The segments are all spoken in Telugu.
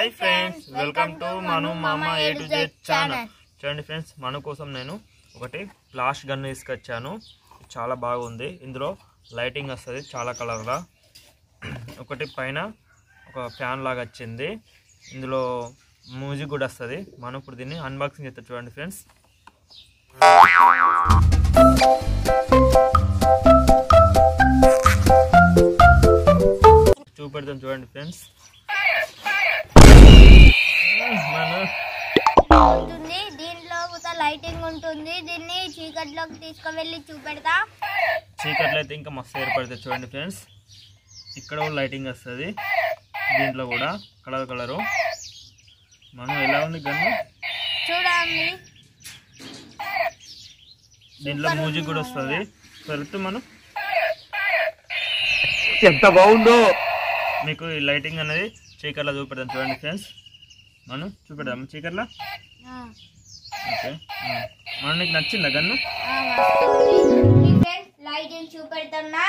Hi friends welcome to Manu మామ ఏ టు జెడ్ ఛానల్ చూడండి ఫ్రెండ్స్ మను కోసం నేను ఒకటి ఫ్లాష్ గన్ తీసుకొచ్చాను చాలా బాగుంది ఇందులో లైటింగ్ వస్తుంది చాలా కలర్గా ఒకటి పైన ఒక ఫ్యాన్ లాగా వచ్చింది ఇందులో మ్యూజిక్ కూడా వస్తుంది మనం ఇప్పుడు దీన్ని అన్బాక్సింగ్ చేస్తా చూడండి ఫ్రెండ్స్ చూపెడతాం చూడండి ఫ్రెండ్స్ మన ఉంటుంది దీంట్లో కూడా లైటింగ్ ఉంటుంది దీన్ని చీకట్లోకి తీసుకువెళ్ళి చూపెడతా చీకట్లో అయితే ఇంకా మస్తు ఏర్పడుతుంది చూడండి ఫ్రెండ్స్ ఇక్కడ కూడా లైటింగ్ వస్తుంది దీంట్లో కూడా కలర్ కలరు మనం ఎలా ఉంది గన్ను చూడండి దీంట్లో మ్యూజిక్ కూడా వస్తుంది పెరుగుతూ మనం ఎంత బాగుందో మీకు ఈ లైటింగ్ అనేది చీకట్లో చూపెడతాం చూడండి ఫ్రెండ్స్ మనం చూపెడదాం చీకట్లో ఆ, ఓకే మనం నీకు నచ్చిందా గన్ను ఆ, వస్తుంది. ఈ ఫ్రెండ్స్ లైటింగ్ చూపెడుతున్నా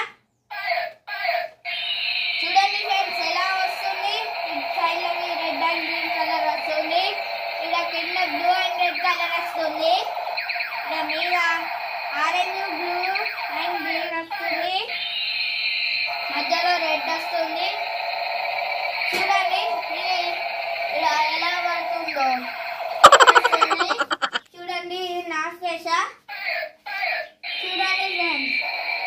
చూడండి ఫ్రెండ్స్ ఎలా వస్తుంది side red and green colour వస్తుంది ఇక్కడ కింద బ్లూ అండ్ రెడ్ కలర్ వస్తుంది ఇక్కడ మీద ఆరెంజ్ బ్లూ అండ్ గ్రీన్ వస్తుంది మధ్యలో రెడ్ వస్తుంది చూడండి ఇది ఇలా ఎలా పడుతుందో వస్తుంది. చూడండి ఇది నా ఫేస చూడండి ఫ్రెండ్స్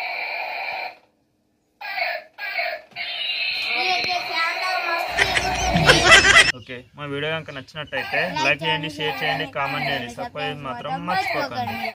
ఇదైతే చాలా మస్తు ఎగురుతుంది. ఓకే మా వీడియో కనుక నచ్చినట్టయితే లైక్ చేయండి షేర్ చేయండి కామెంట్ చేయండి సబ్స్క్రైబ్ మాత్రం మర్చిపోకండి